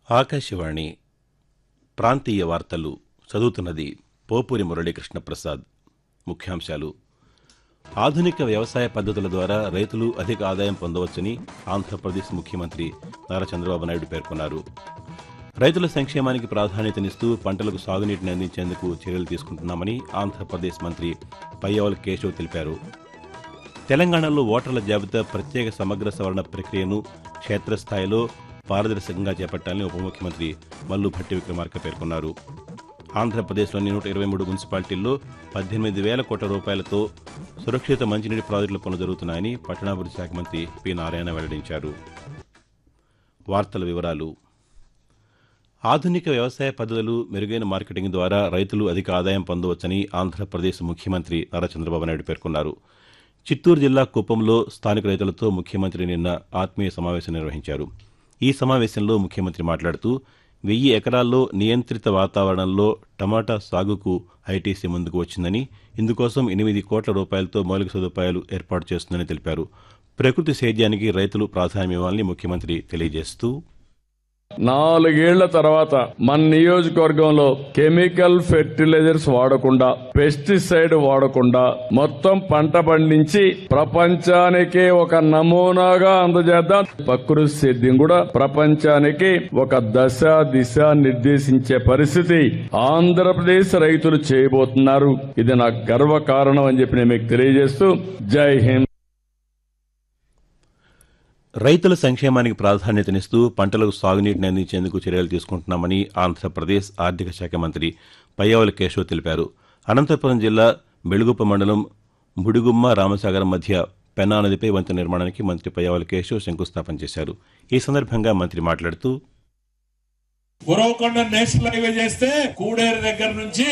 ఆకాశవాణి ప్రాంతీయ వార్తలు చదువుతున్నది పోపూరి మురళీకృష్ణ ప్రసాద్ ముఖ్యాంశాలు ఆధునిక వ్యవసాయ పద్ధతుల ద్వారా రైతులు అధిక ఆదాయం పొందవచ్చని ఆంధ్రప్రదేశ్ ముఖ్యమంత్రి నారా చంద్రబాబు నాయుడు పేర్కొన్నారు రైతుల సంక్షేమానికి ప్రాధాన్యతనిస్తూ పంటలకు సాగునీటిని అందించేందుకు చర్యలు తీసుకుంటున్నామని ఆంధ్రప్రదేశ్ మంత్రి పయ్యవల్ కేశవ్ తెలిపారు తెలంగాణలో ఓటర్ల జాబితా ప్రత్యేక సమగ్ర సవరణ ప్రక్రియను క్షేత్రస్థాయిలో పారదర్శకంగా చేపట్టాలని ఉప ముఖ్యమంత్రి మల్లు భట్టి విక్రమార్క పేర్కొన్నారు ఆంధ్రప్రదేశ్లోని నూట ఇరవై మూడు మున్సిపాలిటీల్లో పద్దెనిమిది వేల కోట్ల రూపాయలతో సురక్షిత మంచినీటి ప్రాజెక్టుల పనులు జరుగుతున్నాయని పట్టణాభివృద్ధి శాఖ మంత్రి పి నారాయణ వెల్లడించారు వార్తల వివరాలు ఆధునిక వ్యవసాయ పద్ధతులు మెరుగైన మార్కెటింగ్ ద్వారా రైతులు అధిక ఆదాయం పొందవచ్చని ఆంధ్రప్రదేశ్ ముఖ్యమంత్రి నారా చంద్రబాబు నాయుడు పేర్కొన్నారు చిత్తూరు జిల్లా కుప్పంలో స్థానిక రైతులతో ముఖ్యమంత్రి నిన్న ఆత్మీయ సమావేశం నిర్వహించారు ఈ సమావేశంలో ముఖ్యమంత్రి మాట్లాడుతూ వెయ్యి ఎకరాల్లో నియంత్రిత వాతావరణంలో టమాటా సాగుకు ఐటీసీ ముందుకు వచ్చిందని ఇందుకోసం ఎనిమిది కోట్ల రూపాయలతో మౌలిక సదుపాయాలు ఏర్పాటు చేస్తుందని తెలిపారు ప్రకృతి సేద్యానికి రైతులు ప్రాధాన్యమివ్వాలని ముఖ్యమంత్రి తెలియజేస్తూ నాలుగేళ్ల తర్వాత మన నియోజకవర్గంలో కెమికల్ ఫెర్టిలైజర్స్ వాడకుండా పెస్టిసైడ్ వాడకుండా మొత్తం పంట పండించి ప్రపంచానికి ఒక నమూనాగా అందజేద్దాం ప్రకృతి సేద్యం కూడా ప్రపంచానికి ఒక దశ దిశ నిర్దేశించే పరిస్థితి ఆంధ్రప్రదేశ్ రైతులు చేయబోతున్నారు ఇది నాకు గర్వ కారణం అని చెప్పి నేను మీకు తెలియజేస్తూ జై హింద్ రైతుల సంక్షేమానికి ప్రాధాన్యతనిస్తూ పంటలకు సాగునీటిని అందించేందుకు చర్యలు తీసుకుంటున్నామని ఆంధ్రప్రదేశ్ ఆర్థిక శాఖ మంత్రి పయ్యవల కేశవ్ తెలిపారు అనంతపురం జిల్లా బెళుగుప్ప మండలం బుడిగుమ్మ రామసాగరం మధ్య పెన్నా నదిపై వంతెన నిర్మాణానికి మంత్రి పయ్యవల కేశవ్ శంకుస్థాపన చేశారు ఈ సందర్భంగా మంత్రి మాట్లాడుతూ గురవకొండ నేషనల్ హైవే చేస్తే కూడేరు దగ్గర నుంచి